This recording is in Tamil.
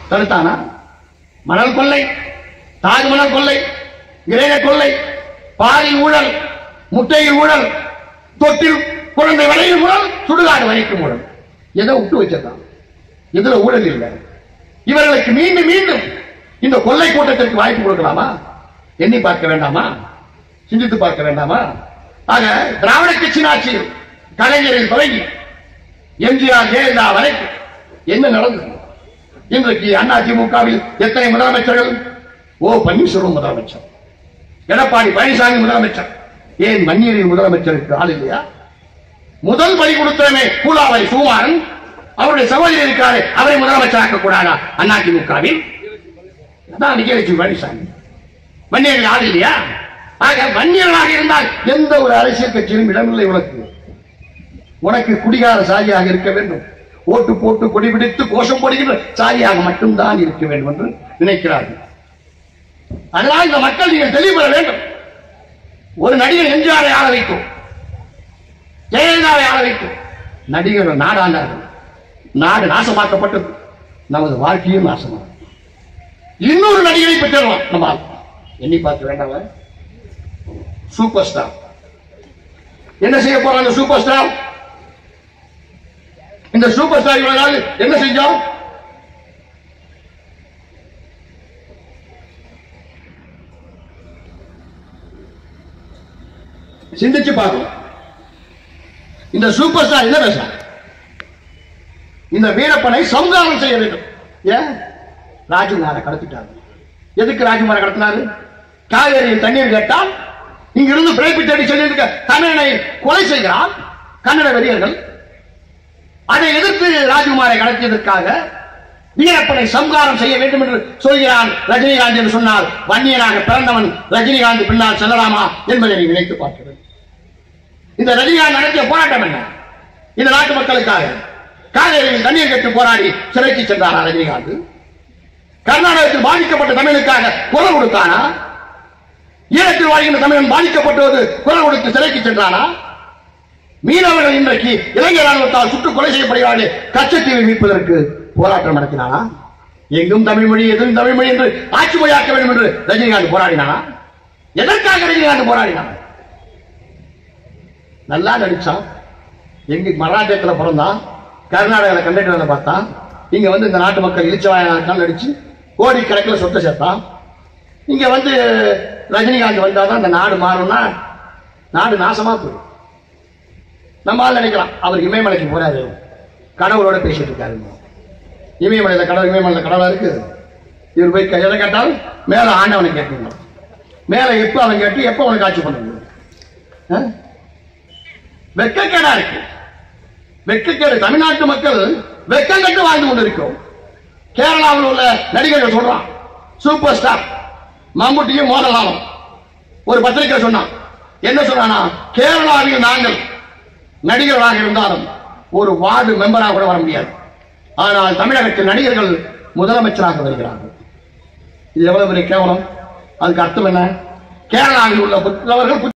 தடுத்தானா மணல் கொள்ளை தாஜ்மணல் கொள்ளை கிரேன கொள்ளை பாலில் ஊழல் முட்டையில் ஊழல் தொட்டில் குழந்தை வரையில் ஊழல் சுடுகாடு வரைக்கும் ஊழல் எதை விட்டு வச்சிருக்கான் இதுல ஊழல் இல்லை இவர்களுக்கு மீண்டும் மீண்டும் இந்த கொள்ளை கூட்டத்திற்கு வாய்ப்பு கொடுக்கலாமா எண்ணி பார்க்க வேண்டாமா சிந்தித்து பார்க்க வேண்டாமா ஆக திராவிட கட்சி ஆட்சியில் கலைஞரில் தொடங்கி எம்ஜிஆர் ஜெயலலிதா வரைக்கும் என்ன நடந்தது இன்றைக்கு அதிமுகவில் எத்தனை முதலமைச்சர்கள் ஓ பன்னீர்செல்வம் முதலமைச்சர் எடப்பாடி பழனிசாமி முதலமைச்சர் ஏன் மன்னியரின் முதலமைச்சருக்கு ஆள் இல்லையா முதல் பலி கொடுத்தவனே பூலாவரி சுகுமாரன் அவருடைய சகோதரி இருக்காரு அவரை முதலமைச்சராக்க கூடாதா அதிமுகவில் அதான் விஜயலட்சுமி பழனிசாமி வன்னியர்கள் ஆள் இல்லையா ஆக வன்னியர்களாக இருந்தால் எந்த ஒரு அரசியல் கட்சியிலும் இடமில்லை உனக்கு உனக்கு குடிகார சாதியாக இருக்க வேண்டும் ஓட்டு போட்டு கொடி பிடித்து கோஷம் போடுகின்ற சாதியாக மட்டும்தான் இருக்க வேண்டும் என்று நினைக்கிறார்கள் அதனால் இந்த மக்கள் நீங்கள் தெளிவு பெற வேண்டும் ஒரு நடிகர் எம்ஜிஆரை ஆள வைக்கும் ஜெயலலிதாவை ஆள வைக்கும் நடிகர்கள் நாடாண்டார்கள் நாடு நாசமாக்கப்பட்டது நமது வாழ்க்கையும் நாசமாகும் இன்னொரு நடிகரை பெற்றலாம் நம்மால் எண்ணி பார்க்க வேண்டாமா சூப்பர் ஸ்டார் என்ன செய்ய போறாங்க சூப்பர் ஸ்டார் இந்த சூப்பர் ஸ்டார் இவ்வளவு நாள் என்ன செஞ்சோம் சிந்திச்சு பார்க்கணும் இந்த சூப்பர் ஸ்டார் என்ன பேச இந்த வீரப்பனை சம்ஹாரம் செய்ய வேண்டும் ஏன் ராஜகுமாரை கடத்திட்டாங்க எதுக்கு ராஜகுமாரை கடத்தினாரு காவேரியில் தண்ணீர் கேட்டால் இங்கிருந்து பிழைப்பு தேடி சென்றிருக்க தமிழனை கொலை செய்கிறான் கன்னட வெறியர்கள் அதை எதிர்த்து ராஜகுமாரை கடத்தியதற்காக வீரப்பனை சம்ஹாரம் செய்ய வேண்டும் என்று சொல்கிறான் ரஜினிகாந்த் என்று சொன்னால் வன்னியனாக பிறந்தவன் ரஜினிகாந்த் பின்னால் செல்லலாமா என்பதை நீ நினைத்து பார்க்க வேண்டும் இந்த ரஜினிகாந்த் நடத்திய போராட்டம் என்ன இந்த நாட்டு மக்களுக்காக காவேரியில் தண்ணீர் கட்டு போராடி சிறைக்கு சென்றாரா ரஜினிகாந்த் கர்நாடகத்தில் பாதிக்கப்பட்ட தமிழுக்காக குரல் கொடுத்தானா ஈழத்தில் வாழ்கின்ற தமிழன் பாதிக்கப்பட்டது குரல் கொடுத்து சிறைக்கு சென்றானா மீனவர்கள் இன்றைக்கு இலங்கை ராணுவத்தால் சுட்டுக் கொலை செய்யப்படுகிறார்கள் கச்சத்தீவை மீட்பதற்கு போராட்டம் நடத்தினானா எங்கும் தமிழ் மொழி எதுவும் தமிழ் மொழி என்று ஆட்சி மொழியாக்க வேண்டும் என்று ரஜினிகாந்த் போராடினானா எதற்காக ரஜினிகாந்த் போராடினான் நல்லா நடிச்சான் எங்க மராட்டியத்துல பிறந்தான் கர்நாடகாவில் கண்டக்டர் வேலை பார்த்தான் இங்க வந்து இந்த நாட்டு மக்கள் இழிச்சவாயனால் நடிச்சு கோடி கணக்கில் சொத்தை சேர்த்தான் இங்க வந்து ரஜினிகாந்த் வந்தாதான் இந்த நாடு மாறும்னா நாடு நாசமா போயிடும் நம்ம ஆள் நினைக்கலாம் அவர் இமயமலைக்கு போறாரு கடவுளோட பேசிட்டு இருக்காரு இமயமலையில கடவுள் இமயமலையில கடவுளா இருக்கு இவர் போய் க- எதை கேட்டாலும் மேல ஆண்டவனை கேட்கணும் மேல எப்ப அவன் கேட்டு எப்ப அவனுக்கு ஆட்சி பண்ண முடியும் ஆ? வெட்கக்கேடா இருக்கு வெட்கக்கேடு தமிழ்நாட்டு மக்கள் வெட்கம் கட்டு வாழ்ந்து கொண்டிருக்கிறோம் கேரளாவில் உள்ள நடிகர்கள் சொல்றான் சூப்பர் ஸ்டார் மம்முட்டியும் மோகன்லாலும் ஒரு பத்திரிகை சொன்னான் என்ன சொன்னானா கேரளாவில் நாங்கள் நடிகர்களாக இருந்தாலும் ஒரு வார்டு மெம்பராக கூட வர முடியாது ஆனால் தமிழகத்தில் நடிகர்கள் முதலமைச்சராக வருகிறார்கள் இது எவ்வளவு பெரிய கேவலம் அதுக்கு அர்த்தம் என்ன கேரளாவில் உள்ள புத்தவர்கள்